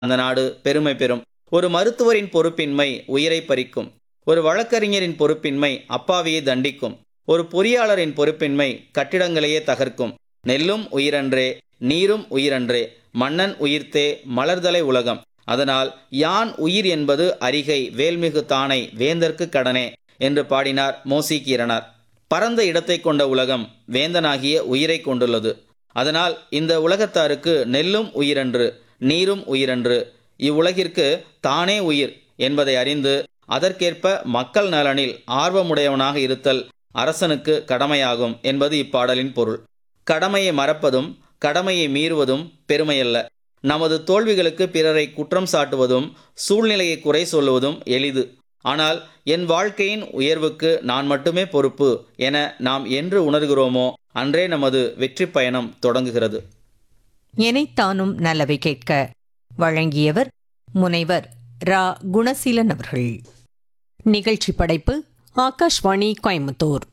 அந்த நாடு பெருமை பெறும் ஒரு மருத்துவரின் பொறுப்பின்மை உயிரை பறிக்கும் ஒரு வழக்கறிஞரின் பொறுப்பின்மை அப்பாவியை தண்டிக்கும் ஒரு பொறியாளரின் பொறுப்பின்மை கட்டிடங்களையே தகர்க்கும் நெல்லும் உயிரன்றே நீரும் உயிரன்றே மன்னன் உயிர்த்தே மலர்தலை உலகம் அதனால் யான் உயிர் என்பது அரிகை வேல்மிகு தானை வேந்தற்கு கடனே என்று பாடினார் மோசிகீரனார் பரந்த இடத்தை கொண்ட உலகம் வேந்தனாகிய உயிரை கொண்டுள்ளது அதனால் இந்த உலகத்தாருக்கு நெல்லும் உயிரன்று நீரும் உயிரன்று இவ்வுலகிற்கு தானே உயிர் என்பதை அறிந்து அதற்கேற்ப மக்கள் நலனில் ஆர்வமுடையவனாக இருத்தல் அரசனுக்கு கடமையாகும் என்பது இப்பாடலின் பொருள் கடமையை மறப்பதும் கடமையை மீறுவதும் பெருமையல்ல நமது தோல்விகளுக்கு பிறரை குற்றம் சாட்டுவதும் சூழ்நிலையை குறை சொல்லுவதும் எளிது ஆனால் என் வாழ்க்கையின் உயர்வுக்கு நான் மட்டுமே பொறுப்பு என நாம் என்று உணர்கிறோமோ அன்றே நமது வெற்றி பயணம் தொடங்குகிறது எனைத்தானும் நல்லவை கேட்க வழங்கியவர் முனைவர் ரா குணசீலன் அவர்கள் நிகழ்ச்சி படைப்பு ஆகாஷ்வாணி கோயம்புத்தூர்